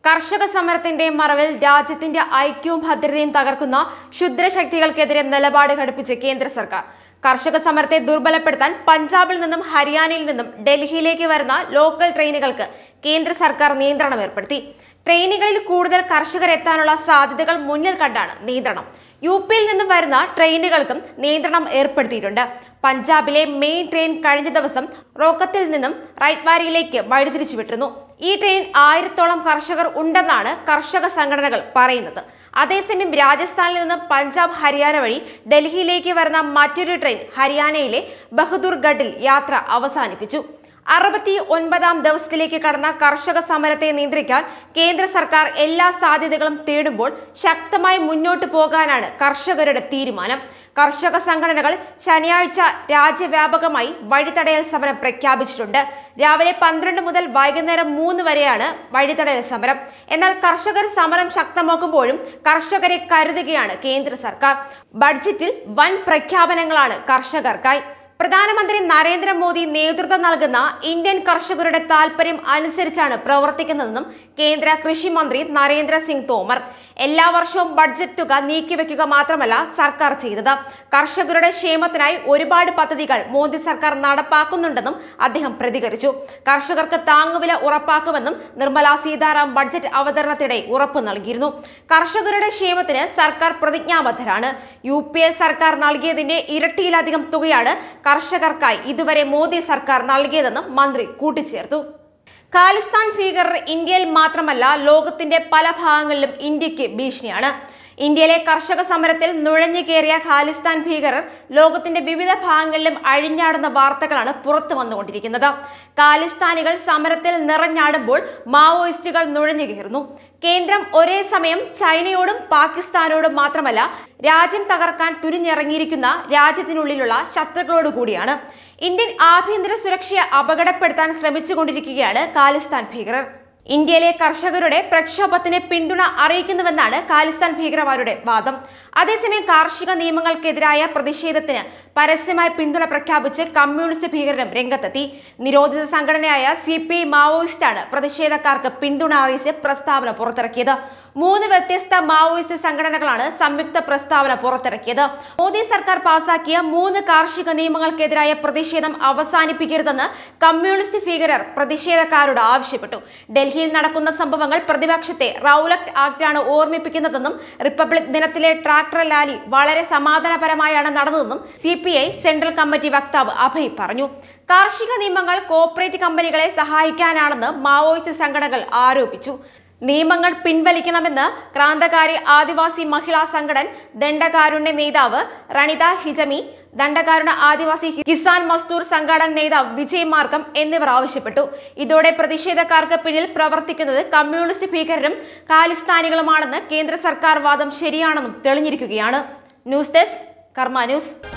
കർഷക സമരത്തിന്റെ മറവിൽ രാജ്യത്തിന്റെ ഐക്യവും ഭദ്രതയും തകർക്കുന്ന ക്ഷുദ്രശക്തികൾക്കെതിരെ നിലപാട് ഘടിപ്പിച്ച് കേന്ദ്ര സർക്കാർ കർഷക സമരത്തെ ദുർബലപ്പെടുത്താൻ പഞ്ചാബിൽ നിന്നും ഹരിയാനയിൽ നിന്നും ഡൽഹിയിലേക്ക് വരുന്ന ലോക്കൽ ട്രെയിനുകൾക്ക് കേന്ദ്ര സർക്കാർ നിയന്ത്രണം ഏർപ്പെടുത്തി ട്രെയിനുകളിൽ കൂടുതൽ കർഷകർ എത്താനുള്ള സാധ്യതകൾ മുന്നിൽ കണ്ടാണ് നിയന്ത്രണം യു പിയിൽ നിന്നും വരുന്ന ട്രെയിനുകൾക്കും നിയന്ത്രണം ഏർപ്പെടുത്തിയിട്ടുണ്ട് പഞ്ചാബിലെ മെയിൻ ട്രെയിൻ കഴിഞ്ഞ ദിവസം റോക്കത്തിൽ നിന്നും റൈറ്റ്വാരിയിലേക്ക് വഴിതിരിച്ചു വിട്ടിരുന്നു ഈ ട്രെയിൻ ആയിരത്തോളം കർഷകർ ഉണ്ടെന്നാണ് കർഷക സംഘടനകൾ പറയുന്നത് അതേസമയം രാജസ്ഥാനിൽ നിന്ന് പഞ്ചാബ് ഹരിയാന വഴി ഡൽഹിയിലേക്ക് വരുന്ന മറ്റൊരു ട്രെയിൻ ഹരിയാനയിലെ ബഹദൂർഗഡിൽ യാത്ര അവസാനിപ്പിച്ചു അറുപത്തി ഒൻപതാം ദിവസത്തിലേക്ക് കടന്ന കർഷക സമരത്തെ നിയന്ത്രിക്കാൻ കേന്ദ്ര സർക്കാർ എല്ലാ സാധ്യതകളും തേടുമ്പോൾ ശക്തമായി മുന്നോട്ട് പോകാനാണ് കർഷകരുടെ തീരുമാനം കർഷക സംഘടനകൾ ശനിയാഴ്ച രാജ്യവ്യാപകമായി വഴിതടയൽ സമരം പ്രഖ്യാപിച്ചിട്ടുണ്ട് രാവിലെ പന്ത്രണ്ട് മുതൽ വൈകുന്നേരം മൂന്ന് വരെയാണ് വഴിതടയൽ സമരം എന്നാൽ കർഷകർ സമരം ശക്തമാക്കുമ്പോഴും കർഷകരെ കരുതുകയാണ് കേന്ദ്ര സർക്കാർ ബഡ്ജറ്റിൽ വൻ പ്രഖ്യാപനങ്ങളാണ് കർഷകർക്കായി പ്രധാനമന്ത്രി നരേന്ദ്രമോദി നേതൃത്വം നൽകുന്ന ഇന്ത്യൻ കർഷകരുടെ താൽപര്യം അനുസരിച്ചാണ് പ്രവർത്തിക്കുന്നതെന്നും കേന്ദ്ര കൃഷി മന്ത്രി നരേന്ദ്ര സിംഗ് തോമർ എല്ലാ വർഷവും ബഡ്ജറ്റ് തുക നീക്കിവെക്കുക മാത്രമല്ല സർക്കാർ ചെയ്തത് കർഷകരുടെ ക്ഷേമത്തിനായി ഒരുപാട് പദ്ധതികൾ മോദി സർക്കാർ നടപ്പാക്കുന്നുണ്ടെന്നും അദ്ദേഹം പ്രതികരിച്ചു കർഷകർക്ക് താങ്ങുവില ഉറപ്പാക്കുമെന്നും നിർമ്മല സീതാറാം ബഡ്ജറ്റ് അവതരണത്തിനിടെ ഉറപ്പു നൽകിയിരുന്നു കർഷകരുടെ ക്ഷേമത്തിന് സർക്കാർ പ്രതിജ്ഞാബദ്ധരാണ് യു പി എ സർക്കാർ നൽകിയതിന്റെ ഇരട്ടിയിലധികം തുകയാണ് കർഷകർക്കായി ഇതുവരെ മോദി സർക്കാർ നൽകിയതെന്നും മന്ത്രി കൂട്ടിച്ചേർത്തു ഖാലിസ്ഥാൻ ഭീകരർ ഇന്ത്യയിൽ മാത്രമല്ല ലോകത്തിന്റെ പല ഭാഗങ്ങളിലും ഇന്ത്യക്ക് ഭീഷണിയാണ് ഇന്ത്യയിലെ കർഷക സമരത്തിൽ നുഴഞ്ഞു കയറിയ ഖാലിസ്ഥാൻ ഭീകരർ ലോകത്തിന്റെ വിവിധ ഭാഗങ്ങളിലും അഴിഞ്ഞാടുന്ന വാർത്തകളാണ് പുറത്തു വന്നുകൊണ്ടിരിക്കുന്നത് ഖാലിസ്ഥാനികൾ സമരത്തിൽ നിറഞ്ഞാടുമ്പോൾ മാവോയിസ്റ്റുകൾ നുഴഞ്ഞു കയറുന്നു കേന്ദ്രം ഒരേ സമയം ചൈനയോടും പാകിസ്ഥാനോടും മാത്രമല്ല രാജ്യം തകർക്കാൻ തുനിഞ്ഞിറങ്ങിയിരിക്കുന്ന രാജ്യത്തിനുള്ളിലുള്ള ശത്രുക്കളോട് കൂടിയാണ് ഇന്ത്യൻ ആഭ്യന്തര സുരക്ഷയെ അപകടപ്പെടുത്താൻ ശ്രമിച്ചുകൊണ്ടിരിക്കുകയാണ് ഖാലിസ്ഥാൻ ഭീകരർ ഇന്ത്യയിലെ കർഷകരുടെ പ്രക്ഷോഭത്തിന് പിന്തുണ അറിയിക്കുന്നുവെന്നാണ് ഖാലിസ്ഥാൻ ഭീകരവാരുടെ വാദം അതേസമയം കാർഷിക നിയമങ്ങൾക്കെതിരായ പ്രതിഷേധത്തിന് പരസ്യമായി പിന്തുണ പ്രഖ്യാപിച്ച് കമ്മ്യൂണിസ്റ്റ് ഭീകരരും രംഗത്തെത്തി നിരോധിത സംഘടനയായ സി പി ഐ മാവോയിസ്റ്റാണ് പ്രതിഷേധക്കാർക്ക് പിന്തുണ അറിയിച്ച് പ്രസ്താവന പുറത്തിറക്കിയത് മൂന്ന് വ്യത്യസ്ത മാവോയിസ്റ്റ് സംഘടനകളാണ് സംയുക്ത പ്രസ്താവന പുറത്തിറക്കിയത് മോദി സർക്കാർ പാസാക്കിയ മൂന്ന് കാർഷിക നിയമങ്ങൾക്കെതിരായ പ്രതിഷേധം അവസാനിപ്പിക്കരുതെന്ന് കമ്മ്യൂണിസ്റ്റ് ഭീകരർ പ്രതിഷേധക്കാരോട് ആവശ്യപ്പെട്ടു ഡൽഹിയിൽ നടക്കുന്ന സംഭവങ്ങൾ പ്രതിപക്ഷത്തെ റൌലക്ട് ആക്ടാണ് ഓർമ്മിപ്പിക്കുന്നതെന്നും റിപ്പബ്ലിക് ദിനത്തിലെ ട്രാക്ടർ ലാലി വളരെ സമാധാനപരമായാണ് നടന്നതെന്നും സി സെൻട്രൽ കമ്മിറ്റി വക്താവ് അഭയ് പറഞ്ഞു കാർഷിക നിയമങ്ങൾ കോർപ്പറേറ്റ് കമ്പനികളെ സഹായിക്കാനാണെന്ന് മാവോയിസ്റ്റ് സംഘടനകൾ ആരോപിച്ചു നിയമങ്ങൾ പിൻവലിക്കണമെന്ന് ക്രാന്തകാരി ആദിവാസി മഹിളാ സംഘടൻ ദണ്ഡകാരുണ്യ നേതാവ് റണിത ഹിജമി ദണ്ഡകാരുണ്യ ആദിവാസി കിസാൻ മസ്ദൂർ സംഘടന നേതാവ് വിജയ് മാർഗം എന്നിവർ ആവശ്യപ്പെട്ടു ഇതോടെ പ്രതിഷേധക്കാർക്ക് പിന്നിൽ പ്രവർത്തിക്കുന്നത് കമ്മ്യൂണിസ്റ്റ് ഭീകരരും ഖാലിസ്ഥാനികളുമാണെന്ന് കേന്ദ്ര സർക്കാർ വാദം ശരിയാണെന്നും തെളിഞ്ഞിരിക്കുകയാണ് ന്യൂസ് ഡെസ്ക് കർമ്മ ന്യൂസ്